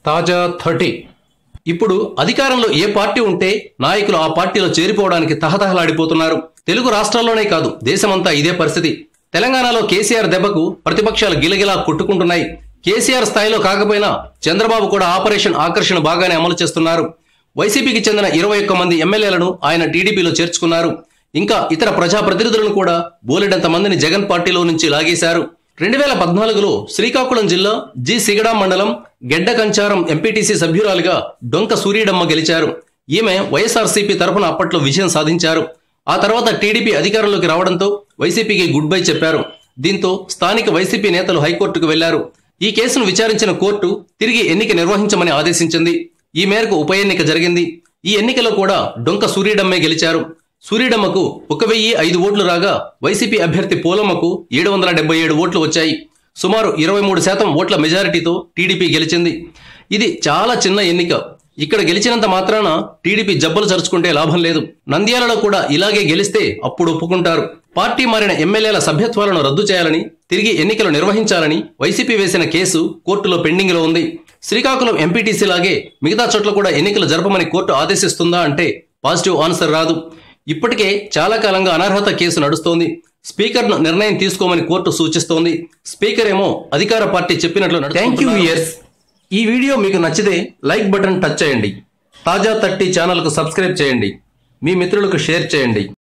తాజా థర్టీ ఇప్పుడు అధికారంలో ఏ పార్టీ ఉంటే నాయకులు ఆ పార్టీలో చేరిపోవడానికి తహతహలాడిపోతున్నారు తెలుగు రాష్ట్రాల్లోనే కాదు దేశమంతా ఇదే పరిస్థితి తెలంగాణలో కేసీఆర్ దెబ్బకు ప్రతిపక్షాలు గిలగిలా కొట్టుకుంటున్నాయి కేసీఆర్ స్థాయిలో కాకపోయినా చంద్రబాబు కూడా ఆపరేషన్ ఆకర్షణ బాగానే అమలు చేస్తున్నారు వైసీపీకి చెందిన ఇరవై ఒక్క మంది ఎమ్మెల్యేలను ఆయన టీడీపీలో చేర్చుకున్నారు ఇంకా ఇతర ప్రజాప్రతినిధులను కూడా బోలెడంత మందిని జగన్ పార్టీలో నుంచి లాగేశారు రెండు వేల పద్నాలుగులో శ్రీకాకుళం జిల్లా జి సిగడాం మండలం గెడ్డ కంచారం ఎంపీటీసీ సభ్యురాలిగా డొంక సూర్యడమ్మ గెలిచారు ఈమె వైఎస్ఆర్సీపీ తరఫున అప్పట్లో విజయం సాధించారు ఆ తర్వాత టీడీపీ అధికారంలోకి రావడంతో వైసీపీకి గుడ్ బై చెప్పారు దీంతో స్థానిక వైసీపీ నేతలు హైకోర్టుకు వెళ్లారు ఈ కేసును విచారించిన కోర్టు తిరిగి ఎన్నిక నిర్వహించమని ఆదేశించింది ఈ మేరకు ఉప ఎన్నిక జరిగింది ఈ ఎన్నికలో కూడా డొంక సూర్యడమ్మే గెలిచారు సూర్యడమ్మకు ఒక వెయ్యి ఐదు ఓట్లు రాగా వైసీపీ అభ్యర్థి పోలమ్మకు ఏడు వందల డెబ్బై ఏడు ఓట్లు వచ్చాయి సుమారు ఇరవై మూడు శాతం ఓట్ల మెజారిటీతో టీడీపీ గెలిచింది ఇది చాలా చిన్న ఎన్నిక ఇక్కడ గెలిచినంత మాత్రాన టీడీపీ జబ్బలు చరుచుకుంటే లాభం లేదు నంద్యాలలో కూడా ఇలాగే గెలిస్తే అప్పుడు ఒప్పుకుంటారు పార్టీ మారిన ఎమ్మెల్యేల సభ్యత్వాలను రద్దు చేయాలని తిరిగి ఎన్నికలు నిర్వహించాలని వైసీపీ వేసిన కేసు కోర్టులో పెండింగ్ లో ఉంది శ్రీకాకుళం ఎంపీటీసీ లాగే మిగతా చోట్ల కూడా ఎన్నికలు జరపమని కోర్టు ఆదేశిస్తుందా అంటే పాజిటివ్ ఆన్సర్ రాదు ఇప్పటికే చాలా కాలంగా అనర్హత కేసు నడుస్తోంది స్పీకర్ను నిర్ణయం తీసుకోమని కోర్టు సూచిస్తోంది స్పీకర్ ఏమో అధికార పార్టీ చెప్పినట్లు థ్యాంక్ యూ ఇయర్స్ ఈ వీడియో మీకు నచ్చితే లైక్ బటన్ టచ్ చేయండి తాజా థర్టీ ఛానల్కు సబ్స్క్రైబ్ చేయండి మీ మిత్రులకు షేర్ చేయండి